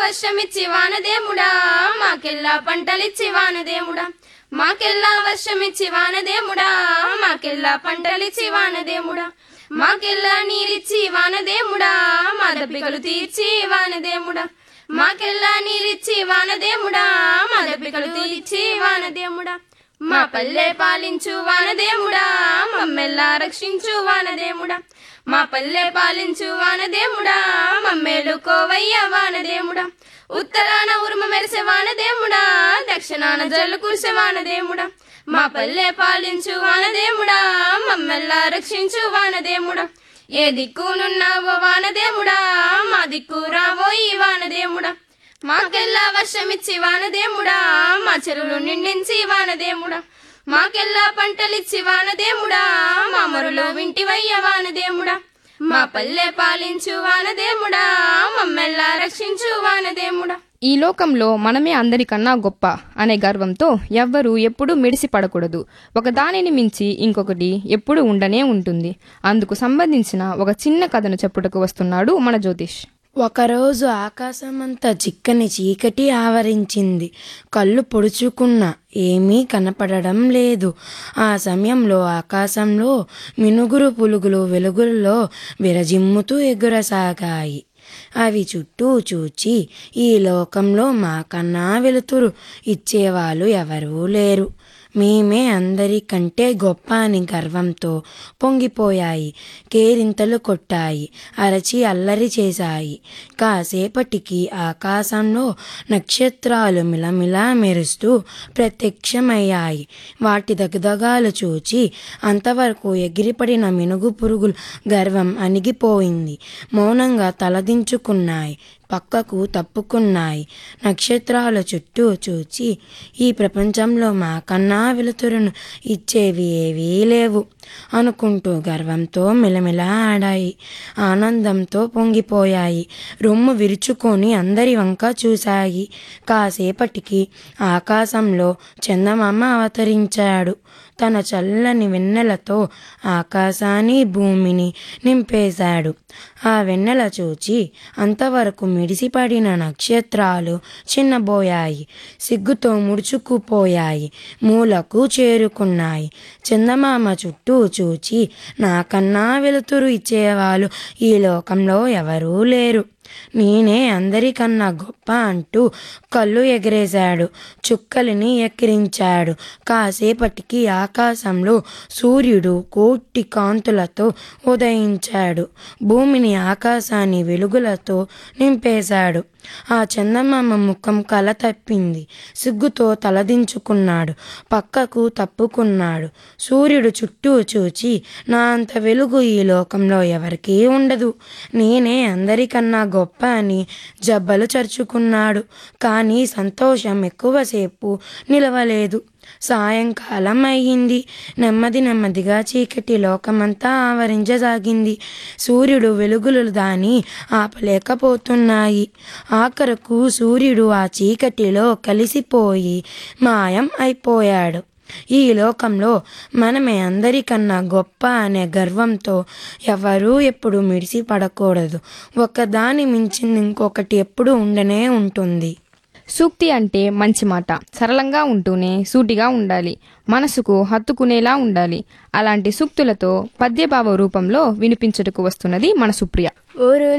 వర్షమిచ్చి వానదేముడా మాకెల్లా పంటలిచ్చి వానదేముడా మాకెల్లా వర్షమిచ్చి వానదేముడా మాకెల్లా పంటలిచ్చి వానదేముడా మాకెల్లా నీరిచ్చి వానదేముడా మా దప్పికలు తీర్చి వానదేముడా మాకెల్లా నీరిచ్చి వానదేముడా మా దప్పికలు తీర్చి వానదేముడా మా పల్లె పాలించు వానదేముడా మమ్మెల్లా రక్షించు వానదేముడా మా పల్లె పాలించు వానదేముడా మమ్మేలు కోవయ్య వానదేముడా ఉత్తరాన ఉరుమ మెరిసే వానదేముడా దక్షిణాన జల్లు కురిసే వానదేముడా మా పల్లె పాలించు వానదేముడా మమ్మెల్లా రక్షించు వానదేముడా ఏ దిక్కునున్నావో వానదేముడా మా దిక్కు రావో ఈ వానదేముడా మాకెల్లా వర్షమిచ్చి వానదేముడా మా చెరువులు నిండించి వానదేముడా మాకెల్లా పంటలిచ్చి వానదేముడా మా మరులో వింటివయ్య వానదేముడా మా పల్లె పాలించు వానదేముడా మమ్మెల్లా రక్షించు వానదేముడా ఈ లోకంలో మనమే అందరికన్నా గొప్ప అనే గర్వంతో ఎవ్వరూ ఎప్పుడూ మిడిసి పడకూడదు ఒక దానిని మించి ఇంకొకటి ఎప్పుడు ఉండనే ఉంటుంది అందుకు సంబంధించిన ఒక చిన్న కథను చెప్పుటకు వస్తున్నాడు మన జ్యోతిష్ ఒకరోజు ఆకాశమంతా చిక్కని చీకటి ఆవరించింది కళ్ళు పొడుచుకున్న ఏమీ కనపడడం లేదు ఆ సమయంలో ఆకాశంలో మినుగురు పులుగులు వెలుగుల్లో విరజిమ్ముతూ ఎగురసాగాయి అవి చుట్టూ చూచి ఈ లోకంలో మాకన్నా వెలుతురు ఇచ్చేవాళ్ళు ఎవరూ లేరు మేమే అందరికంటే గొప్ప అని గర్వంతో పొంగిపోయాయి కేరింతలు కొట్టాయి అరచి అల్లరి చేశాయి కాసేపటికి ఆకాశంలో నక్షత్రాలు మిలమిలా మెరుస్తూ ప్రత్యక్షమయ్యాయి వాటి దగదగాలు చూచి అంతవరకు ఎగిరిపడిన మినుగు పురుగులు గర్వం అణిగిపోయింది మౌనంగా తలదించుకున్నాయి పక్కకు తప్పుకున్నాయి నక్షత్రాల చుట్టూ చూచి ఈ ప్రపంచంలో మాకన్నా వెలుతురును ఇచ్చేవి ఏవీ లేవు అనుకుంటూ గర్వంతో మిలమిలా ఆడాయి ఆనందంతో పొంగిపోయాయి రొమ్ము విరుచుకొని అందరి వంక చూశాయి కాసేపటికి ఆకాశంలో చందమామ అవతరించాడు తన చల్లని వెన్నెలతో ఆకాశాన్ని భూమిని నింపేశాడు ఆ వెన్నెల చూచి అంతవరకు మిడిసిపడిన నక్షత్రాలు చిన్నబోయాయి సిగ్గుతో ముడుచుకుపోయాయి మూలకు చేరుకున్నాయి చందమామ చుట్టూ చూచి నాకన్నా వెలుతురు ఇచ్చేవాళ్ళు ఈ లోకంలో ఎవరూ లేరు నేనే అందరికన్నా గొప్ప అంటూ కళ్ళు ఎగరేశాడు చుక్కలిని ఎక్కిరించాడు కాసేపటికి ఆకాశంలో సూర్యుడు కోటి కాంతులతో ఉదయించాడు భూమిని ఆకాశాన్ని వెలుగులతో నింపేశాడు ఆ చందమామ ముఖం కల తప్పింది సిగ్గుతో తలదించుకున్నాడు పక్కకు తప్పుకున్నాడు సూర్యుడు చుట్టూ చూచి నా అంత వెలుగు ఈ లోకంలో ఎవరికీ ఉండదు నేనే అందరికన్నా గొప్ప అని జబ్బలు చరుచుకున్నాడు కానీ సంతోషం ఎక్కువసేపు నిలవలేదు సాయంకాలం అయ్యింది నెమ్మది నెమ్మదిగా చీకటి లోకమంతా ఆవరించసాగింది సూర్యుడు వెలుగులు దాని ఆపలేకపోతున్నాయి ఆఖరకు సూర్యుడు ఆ చీకటిలో కలిసిపోయి మాయం అయిపోయాడు ఈ లోకంలో మనమే అందరికన్నా గొప్ప అనే గర్వంతో ఎవరూ ఎప్పుడు మిడిసి పడకూడదు ఒకదాని మించింది ఇంకొకటి ఎప్పుడు ఉండనే ఉంటుంది సూక్తి అంటే మంచి మాట సరళంగా ఉంటూనే సూటిగా ఉండాలి మనసుకు హత్తుకునేలా ఉండాలి అలాంటి సూక్తులతో పద్యభావ రూపంలో వినిపించుటకు వస్తున్నది మన సుప్రియ ఊరు